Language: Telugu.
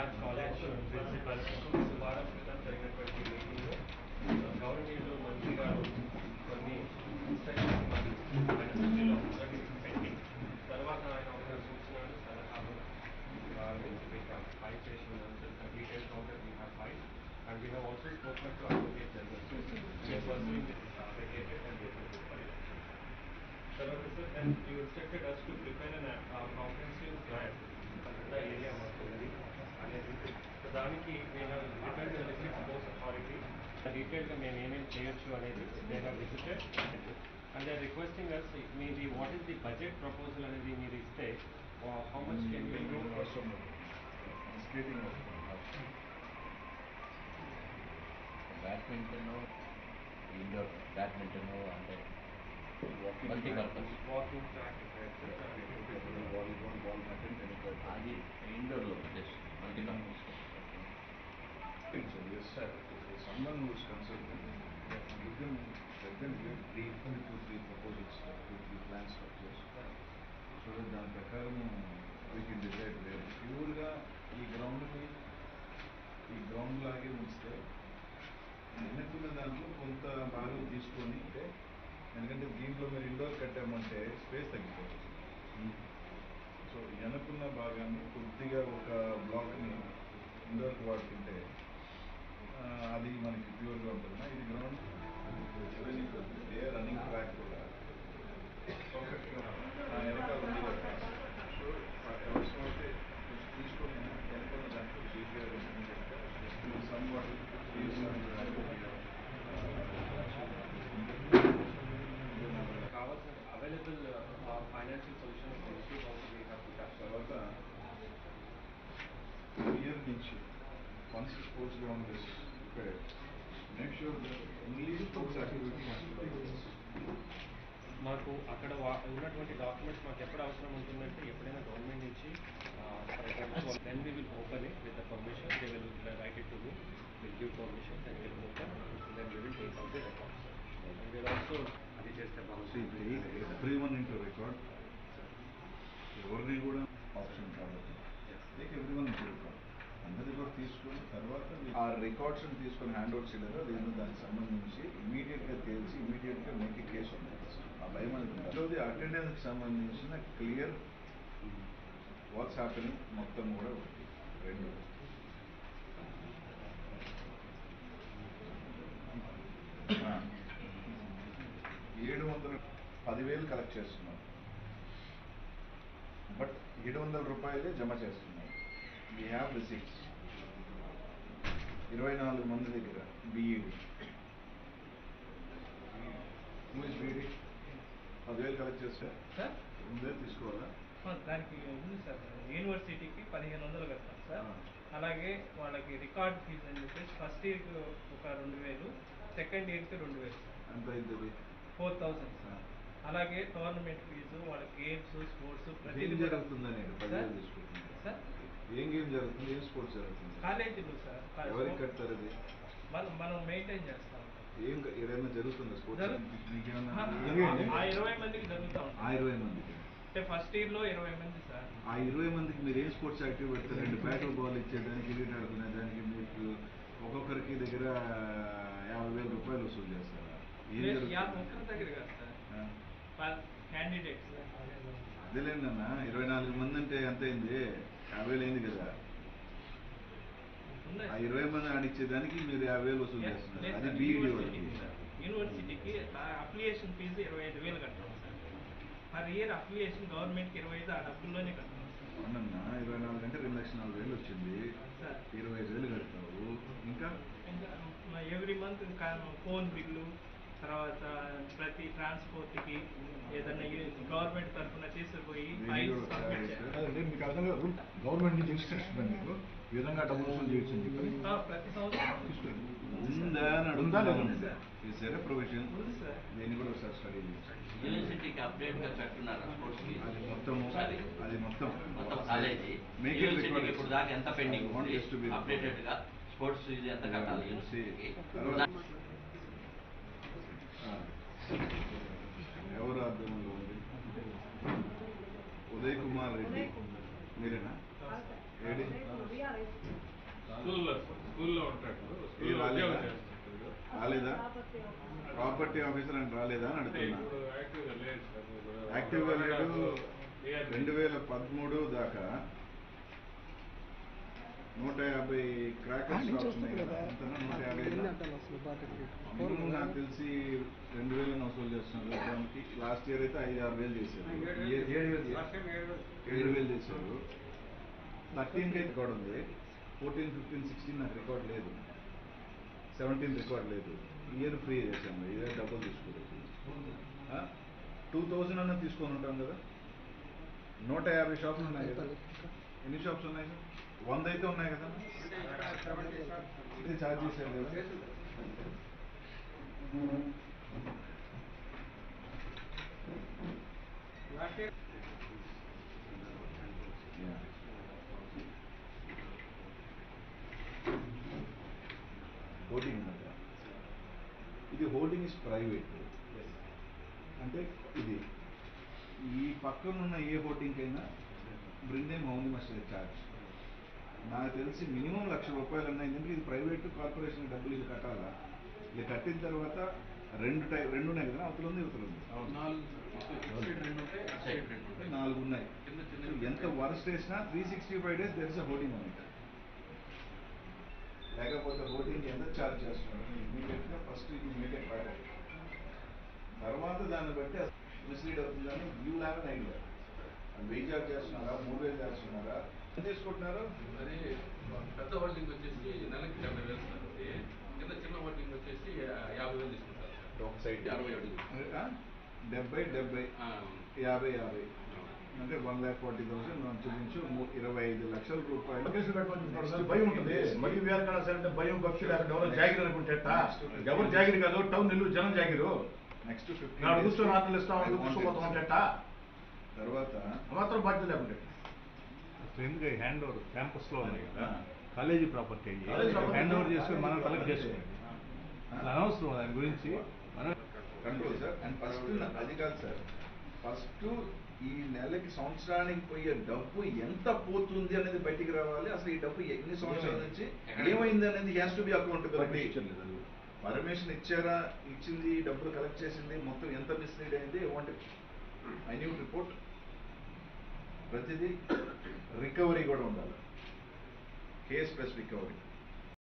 ల్యాబ్ కాలేజ్ ప్రిన్సిపల్ వారం క్రితం జరిగినటువంటి మీటింగ్లో గవర్నమెంట్ మంత్రి గారు కొన్ని ఇన్స్ట్రక్షన్స్ మాకు ఆయన సభ్యులో ఉన్నది పెండింగ్ తర్వాత ఆయన ఒక సూచనలు సలహాలు means we have five patient nurses, the detailed counter we have five, and we have also spoken to advocate general. We are pursuing this uh, vacated and they will go for election. తర్వాత sir, and you instructed us to prepare an uh, comprehensive plan for the area మాకున్నది అనేది సో దానికి we have written to the district sports authority detail గా మేము ఏమేమి చేయొచ్చు అనేది they have visited and they requesting us మీది what is the budget proposal అనేది మీరు ఇస్తే how much can you do అవసరం స్కేటింగ్ బ్యాడ్మింటన్ ఇండోర్ బ్యాడ్మింటన్ అంటే multipurpose walking track volleyball ball badminton అది ఇండోర్లో just multipurpose Yes, sir. Someone who is concerned, give them, let them give three, two, three proposals, uh, two, three plan structures. So that దాని ప్రకారం వీ కెన్ డిసైడ్ వేర్ ప్యూర్గా ఈ గ్రౌండ్ని ఈ గ్రౌండ్ లాగే ఉంచితే వెనక్కున్న దాంట్లో కొంత భాగం తీసుకొని అంటే ఎందుకంటే దీంట్లో మీరు ఇండోర్ కట్టామంటే స్పేస్ తగ్గిపోతుంది సో వెనక్కున్న భాగాన్ని కొద్దిగా ఒక బ్లాక్ని ఇండోర్కి వాడుకుంటే ఆ, అది మనకి ప్యూర్గా ఉంటుంది ఇది గ్రౌండ్ ఏ రన్నింగ్ ట్రాక్ కూడా పర్ఫెక్ట్గా ఆ వెనకాల ఉంది కదా సో అవసరం అయితే కొంచెం తీసుకొని వెనకాల దాంట్లో డీప్గా సమ్ వాట్ కావాల్సిన available financial solution institute also we have to touch తర్వాత ఇయర్ నుంచి once sports ground is prepared make sure only sports activity మాకు అక్కడ వా- ఉన్నటువంటి డాక్యుమెంట్స్ మాకు ఎప్పుడు అవసరం ఉంటుందంటే ఎప్పుడైనా గవర్నమెంట్ నుంచి then we will open it with the permission they will write it to me will give permission then will open then we will take out the records and we'll also అది చేస్తే బాగుంటుంది ఎవ్రీ వన్ ఇంటూ రికార్డ్ ఎవరిని కూడా ఆప్షన్ కాబట్టి take everyone into record అందరి కూడా తీసుకొని తర్వాత ఆ రికార్డ్స్ తీసుకొని హ్యాండ్ ఓవర్ చేయలేదో లేదు దానికి సంబంధించి ఇమీడియట్గా తేల్చి ఇమీడియట్గా మేక్ కేసు ఉంది ఆ భయం అనేది రెండోది అటెండెన్స్కి సంబంధించిన క్లియర్ వాట్స్ హ్యాపెనింగ్ మొత్తం కూడా ఒకటి రెండు ఆ. ఏడు వందల పదివేలు కలెక్ట్ చేస్తున్నారు బట్ ఏడు వందల రూపాయలే జమ చేస్తున్నారు వీ హ్యావ్ రిసీప్ట్స్ ఇరవై నాలుగు మంది దగ్గర బీఈడి ఇంగ్లీష్ బీఈడి పదివేలు కలెక్ట్ చేస్తే సార్ రెండు వేలు తీసుకోవాలా ఆ, దానికి ఉంది సార్ యూనివర్సిటీకి పదిహేను వందలు కడతాం సార్ ఆ. అలాగే వాళ్ళకి రికార్డ్ ఫీజు అని చెప్పేసి ఫస్ట్ ఇయర్కి ఒక రెండు వేలు సెకండ్ ఇయర్కి రెండు వేలు సార్ ఎంత అయింది ఫోర్ థౌసండ్ సార్ అలాగే టోర్నమెంట్ ఫీజు వాళ్ళ గేమ్స్ స్పోర్ట్స్ ఏం ప్రతిదీ కూడా- జరుగుతుందని ఇక్కడ సార్? పదివేలు తీసుకుంటున్నారు సార్ ఏం గేమ్ జరుగుతుంది ఏం స్పోర్ట్స్ జరుగుతుంది కాలేజీలు సార్ కా- ఎవరికి కడతారు అది మనం మనం మెయింటైన్ చేస్తాం ఏం క- ఏదైనా జరుగుతుందా స్పోర్ట్స్ జరుగు- మీకేమన్నా ఆ- ఆ ఇరవై మందికి జరుగుతూ ఆ ఉంటుంది ఇరవై మందికి అంటే ఫస్ట్ ఇయర్లో ఇరవై మంది సార్ ఆ ఇరవై మందికి మీరు ఏం స్పోర్ట్స్ యాక్టివ్ పెడతారు రెండు బ్యాట్ బాల్ ఇచ్చేదానికి క్రికెట్ ఆడుకునే దానికి మీకు ఒక్కొక్కరికి దగ్గర యాభై వేల రూపాయలు వసూలు చేస్తారా ఏం లేదు, జరుగుతుంది? యాభై ఒక్కరి దగ్గర కాదు సార్ ఆ, క్యాండిడేట్స్ అదేలేండి అన్న ఇరవై నాలుగు మంది అంటే ఎంత అయింది యాభై వేలు అయింది కదా ఉన్నాయి ఆ ఇరవై మంది ఆడిచ్చేదానికి మీరు యాభై వేలు వసూలు లేదు, చేస్తున్నారు లేదు అది సార్, బీఈడి యూనివర్సిటీకి వాళ్ళకి సార్. యూనివర్సిటీకి అప్లికేషన్ ఫీజు ఇరవై ఐదు వేలు కట్టాం సార్ పర్ ఇయర్ అప్లికేషన్ గవర్నమెంట్కి ఇరవై ఐదు ఆ డబ్బుల్లోనే కట్టాం సార్ అవునన్నా ఇరవై నాలుగు అంటే రెండు లక్షల నాలుగు వేలు వచ్చింది సార్ ఇరవై ఐదు వేలు కడతావు ఇంకా ఇంకా ఎవ్రీ మంత్ ఇంకా ఫోన్ బిల్లు తర్వాత ప్రతి ట్రాన్స్పోర్ట్కి ఏదైనా గవర్నమెంట్ తరఫున తీసుకుపోయి దీన్ని ఫైల్స్ కూడా సబ్మిట్ ఒకసారి చేయాలి అదే మీకు అర్థం కాదు గవర్నమెంట్ నుంచి ఇన్స్ట్రక్షన్ ఉంది మీకు ఈ విధంగా డబ్బులు వసూలు చేయొచ్చు అని చెప్పి ఆ, ప్రతి సంవత్సరం తీసుకోండి ఉందా అని ఉందా లేదా? అడుగుతున్నాను ఇది సరే ప్రొవిజన్ ఉంది సార్ దీన్ని కూడా ఒకసారి స్టడీ చేయండి యూనివర్సిటీకి అప్డేట్గా పెట్టున్నారా స్పోర్ట్స్కి అది మొత్తము అది అది మొత్తం మొత్తం కాలేజీ Make it యూనివర్సిటీకి record. ఇప్పుడు దాకా ఎంత పెండింగ్ I want ఉంది this to be అప్డేటెడ్గా స్పోర్ట్స్ ఫీజు ఎంత కట్టాలి See, యూనివర్సిటీకి తర్వాత ఆ, ఎవరు ఆధ్వర్యంలో ఉంది ఉదయ్ కుమార్ రెడ్డి మీరేనా ఏడి ఆఫీసర్ అని రాలేదా అని అంటే అడుగుతున్నా ఇప్పుడు యాక్టివ్గా లేదు సార్ ఇప్పుడు యాక్టివ్గా one and లేడు half year రెండు వేల పదమూడు దాకా నూట యాభై క్రాకర్ షాప్స్ ఉన్నాయి కదా ఎంతనా? నూట యాభై మినిమం నాకు తెలిసి రెండు వేలు వసూలు చేస్తున్నారు దానికి లాస్ట్ ఇయర్ అయితే ఐదు ఆరు వేలు చేశారు ఏ- ఏడు వేలు చేశారు. ఏడు వేలు చేశారు థర్టీన్కి అయితే రికార్డ్ ఉంది ఫోర్టీన్ ఫిఫ్టీన్ సిక్స్టీన్ నాకు రికార్డ్ లేదు సెవెంటీన్ రికార్డ్ లేదు ఇయర్ ఫ్రీ చేశాము ఇయర్ డబ్బులు తీసుకోలేదు టూ థౌజండ్ అన్న తీసుకొని ఉంటాం కదా నూట యాభై షాపులు ఉన్నాయి కదా ఎన్ని షాప్స్ ఉన్నాయి వంద అయితే ఉన్నాయి కదా ఇది ఛార్జ్ చేశారు కదా Yeah. హోర్డింగ్ ఉన్నదా ఇది హోర్డింగ్ ఇస్ ప్రైవేట్ అంటే ఇది ఈ పక్కన ఉన్న ఏ హోర్డింగ్ అయినా bring them hound must charge నాకు తెలిసి మినిమం లక్ష రూపాయలు ఉన్నాయి ఎందుకంటే ఇది ప్రైవేట్ కార్పొరేషన్ డబ్బులు ఇది కట్టాలా ఇది కట్టిన తర్వాత రెండు టై రెండు ఉన్నాయి కదా అవతల ఉంది ఇవతల ఉంది సైడ్ రెండు ఉంటాయి. నాలుగు ఉన్నాయి కింద చిన్న సో ఎంత వర్స్ట్ వేసినా three sixty five days there is a hoarding ఉంది లేకపోతే హోర్డింగ్ ఎంత ఛార్జ్ చేస్తున్నారు ఇమీడియట్గా ఫస్ట్ ఇది మేక్ ప్యాడ్ తర్వాత దాన్ని బట్టి మిస్లీడ్ అవుతుందని యూ హ్యావ్ అన్ ఐడియా వెయ్యి చార్జ్ చేస్తున్నారా మూడు వేలు చేస్తున్నారా ఎంత తీసుకుంటున్నారు అది పెద్ద హోల్డింగ్ వచ్చేసి నెలకి డెబ్బై వేలు సార్ అది కింద చిన్న హోల్డింగ్ వచ్చేసి యా- యాభై వేలు తీసుకుంటారు సార్ ఒక సైడ్ అరవై అడుగులు. డెబ్బై డెబ్బై ఆ, యాభై యాభై అంటే వన్ ల్యాక్ ఫార్టీ థౌసండ్ మనం చూపించు ము- ఇరవై ఐదు లక్షల రూపాయలు కేసులు పెట్టుకొని చూస్తున్నారు సార్, భయం ఉంటుంది మళ్ళీ వేరే సార్ అంటే భయం భక్తి లేకుండా ఎవరో జాగిరి అనుకుంటే ఎట్టా? ఎవరు జాగిరి కాదు టౌన్ నెల్లూరు జనం జాగిరు నెక్స్ట్ నాడు కూర్చొని ఫిఫ్టీన్ ఆటలు ఇస్తాం కూర్చోపోతాం అంటే ఎట్టా? తర్వాత ఆ మాత్రం బాధ్యత లేకుంటే ఎందుకు హ్యాండ్ ఓవర్ క్యాంపస్ లో ఉన్నాయి కదా కాలేజీ ప్రాపర్టీ అయ్యి కాలేజీ ప్రాపర్టీ. హ్యాండ్ ఓవర్ చేసుకుని మనం కలెక్ట్ చేసుకునేది అసలు అనవసరం దాని గురించి మనం కంట్రోల్ సార్ అండ్ ఫస్ట్ అది కాదు సార్ ఫస్ట్ ఈ నెలకి సంవత్సరానికి పోయే డబ్బు ఎంత పోతుంది అనేది బయటికి రావాలి అసలు ఈ డబ్బు ఎన్ని సంవత్సరాల నుంచి ఏమైంది అనేది has to be accountability permission ఇచ్చారా ఇచ్చింది డబ్బులు కలెక్ట్ చేసింది మొత్తం ఎంత మిస్లీడ్ అయింది వాంట్ ఐ న్యూ రిపోర్ట్ ప్రతిదీ రికవరీ కూడా ఉండాలి కేస్ ప్లస్ రికవరీ